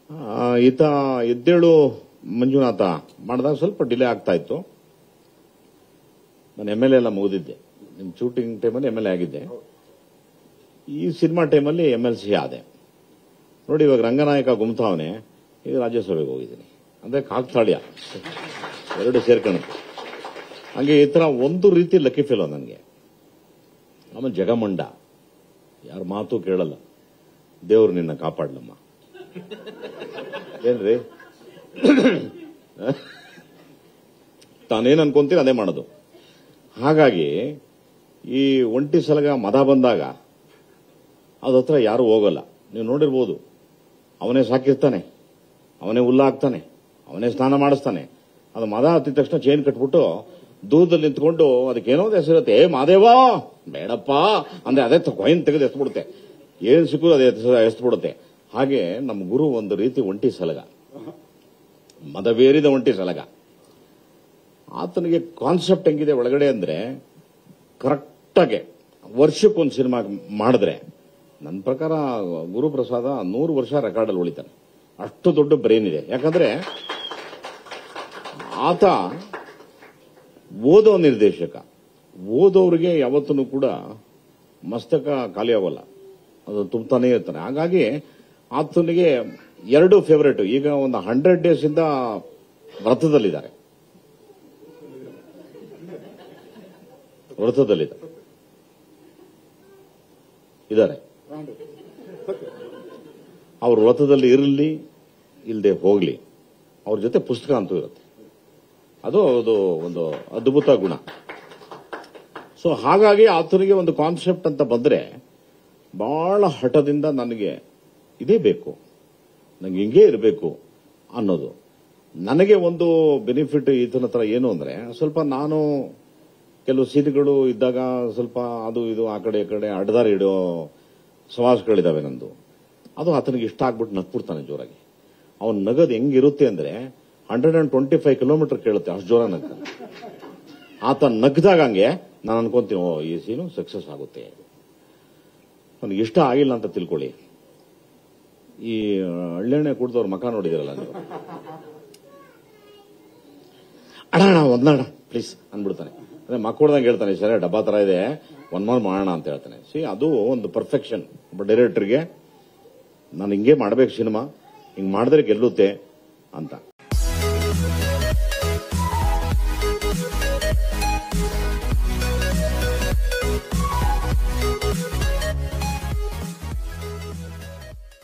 ಆ, ಈತ ಎದ್ದೇಳು ಮಂಜುನಾಥ ಮಾಡಿದಾಗ ಸ್ವಲ್ಪ ಡಿಲೇ ಆಗ್ತಾ ಇತ್ತು ನಾನು ಎಮ್ ಎಲ್ ಎಲ್ಲ ಮುಗಿದಿದ್ದೆ ನಿಮ್ಮ ಶೂಟಿಂಗ್ ಟೈಮಲ್ಲಿ ಎಮ್ ಎಲ್ ಎ ಆಗಿದ್ದೆ ಈ ಸಿನಿಮಾ ಟೈಮಲ್ಲಿ ಎಮ್ ಎಲ್ ಸಿ ಆದೆ ನೋಡಿ ಇವಾಗ ರಂಗನಾಯಕ ಗುಮ್ತಾವನೆ ಈಗ ರಾಜ್ಯಸಭೆಗೆ ಹೋಗಿದ್ದೀನಿ ಅಂದ್ರೆ ಕಾಕ್ತಾಳ್ಯ ಎರಡು ಸೇರ್ಕೊಳುತ್ತೆ ಹಂಗೆ ಈ ತರ ಒಂದು ರೀತಿ ಲಕ್ಕಿ ಫೆಲೋ ನನಗೆ ಆಮೇಲೆ ಜಗಮಂಡ ಯಾರ ಮಾತು ಕೇಳಲ್ಲ ದೇವ್ರು ನಿನ್ನ ಕಾಪಾಡ್ಲಮ್ಮ ಏನ್ರಿ ತಾನೇನ್ ಅನ್ಕೊಂತೀನಿ ಅದೇ ಮಾಡೋದು ಹಾಗಾಗಿ ಈ ಒಂಟಿ ಸಲಗ ಮದ ಬಂದಾಗ ಅದ ಹತ್ರ ಯಾರು ಹೋಗಲ್ಲ ನೀವು ನೋಡಿರ್ಬೋದು ಅವನೇ ಸಾಕಿರ್ತಾನೆ ಅವನೇ ಹುಲ್ಲ ಹಾಕ್ತಾನೆ ಅವನೇ ಸ್ನಾನ ಮಾಡಿಸ್ತಾನೆ ಅದು ಮದ ಹತ್ತಿದ ತಕ್ಷಣ ಚೈನ್ ಕಟ್ಬಿಟ್ಟು ದೂರದಲ್ಲಿ ನಿಂತ್ಕೊಂಡು ಅದಕ್ಕೇನೋ ಒಂದು ಹೆಸರಿರುತ್ತೆ ಏ ಮಾದೇವಾ ಬೇಡಪ್ಪ ಅಂದ್ರೆ ಅದೇ ಕೊಯ್ನ್ ತೆಗೆದು ಎಸ್ಬಿಡುತ್ತೆ ಏನ್ ಸಿಕ್ಕೂ ಅದೇ ಎಸ್ಬಿಡುತ್ತೆ ಹಾಗೆ ನಮ್ಮ ಗುರು ಒಂದು ರೀತಿ ಒಂಟಿ ಸಲಗ ಮದವೇರಿದ ಒಂಟಿ ಸಲಗ ಆತನಿಗೆ ಕಾನ್ಸೆಪ್ಟ್ ಹೆಂಗಿದೆ ಒಳಗಡೆ ಅಂದ್ರೆ ಕರೆಕ್ಟಾಗೆ ವರ್ಷಕ್ಕೊಂದು ಸಿನಿಮಾ ಮಾಡಿದ್ರೆ ನನ್ನ ಪ್ರಕಾರ ಗುರುಪ್ರಸಾದ ನೂರು ವರ್ಷ ರೆಕಾರ್ಡಲ್ಲಿ ಉಳಿತಾನೆ ಅಷ್ಟು ದೊಡ್ಡ ಬ್ರೈನ್ ಇದೆ ಯಾಕಂದ್ರೆ ಆತ ಓದೋ ನಿರ್ದೇಶಕ ಓದೋರಿಗೆ ಯಾವತ್ತೂ ಕೂಡ ಮಸ್ತಕ ಖಾಲಿ ಆಗೋಲ್ಲ ಅದು ತುಂಬತಾನೇ ಇರ್ತಾನೆ ಹಾಗಾಗಿ ಆತನಿಗೆ ಎರಡು ಫೇವರೇಟ್ ಈಗ ಒಂದು ಹಂಡ್ರೆಡ್ ಡೇಸ್ ಇಂದ ವ್ರತದಲ್ಲಿದ್ದಾರೆ ವ್ರತದಲ್ಲಿದ್ದಾರೆ ಇದ್ದಾರೆ ಅವ್ರ ವ್ರತದಲ್ಲಿ ಇರಲಿ ಇಲ್ಲದೆ ಹೋಗ್ಲಿ ಅವ್ರ ಜೊತೆ ಪುಸ್ತಕ ಅಂತೂ ಇರುತ್ತೆ ಅದು ಅದು ಒಂದು ಅದ್ಭುತ ಗುಣ ಸೊ ಹಾಗಾಗಿ ಆತನಿಗೆ ಒಂದು ಕಾನ್ಸೆಪ್ಟ್ ಅಂತ ಬಂದ್ರೆ ಬಹಳ ಹಠದಿಂದ ನನಗೆ ಇದೇ ಬೇಕು ನಂಗೆ ಹಿಂಗೇ ಇರಬೇಕು ಅನ್ನೋದು ನನಗೆ ಒಂದು ಬೆನಿಫಿಟ್ ಈತನ ಹತ್ರ ಏನು ಅಂದ್ರೆ ಸ್ವಲ್ಪ ನಾನು ಕೆಲವು ಸೀನ್ಗಳು ಇದ್ದಾಗ ಸ್ವಲ್ಪ ಅದು ಇದು ಆ ಕಡೆ ಈ ಕಡೆ ಅಡ್ದಾರಿ ಇಡೋ ಸವಾಸಗಳಿದಾವೆ ನಂದು ಅದು ಆತನಿಗೆ ಇಷ್ಟ ಆಗ್ಬಿಟ್ಟು ನಗ್ಬಿಡ್ತಾನೆ ಜೋರಾಗಿ ಅವನ್ ನಗದು ಹೆಂಗಿರುತ್ತೆ ಅಂದ್ರೆ hundred and twenty five kilometre ಕೇಳುತ್ತೆ ಅಷ್ಟು ಜೋರ ನಗ್ತಾನೆ ಆತ ನಗ್ದಾಗ ಹಂಗೆ ನಾನು ಅನ್ಕೊಂತೀನಿ ಓ ಈ ಸೀನು ಸಕ್ಸಸ್ ಆಗುತ್ತೆ ನನಗೆ ಇಷ್ಟ ಆಗಿಲ್ಲ ಅಂತ ತಿಳ್ಕೊಳ್ಳಿ ಈ ಹಳ್ಳೆಣ್ಣೆ ಕುಡ್ದವ್ರ ಮಕ ನೋಡಿದಿರಲ್ಲ ನೀವು ಅಣ್ಣ ಅಣ್ಣ ಒಂದಣ್ಣ ಪ್ಲೀಸ್ ಅಂದ್ಬಿಡ್ತಾನೆ ಅಂದ್ರೆ ಮಕ್ಕಳ್ದಂಗೆ ಹೇಳ್ತಾನೆ ಸರಿ ಡಬ್ಬಾ ತರ ಇದೆ ಒಂದ್ ಮಾರ್ ಮಾಡೋಣ ಅಂತ ಹೇಳ್ತಾನೆ ಸಿ ಅದು ಒಂದು ಪರ್ಫೆಕ್ಷನ್ ಒಬ್ಬ ಡೈರೆಕ್ಟರ್ಗೆ ನಾನು ಹಿಂಗೆ ಮಾಡ್ಬೇಕು ಸಿನಿಮಾ ಹಿಂಗ್ ಮಾಡಿದ್ರೆ ಗೆಲ್ಲುತ್ತೆ ಅಂತ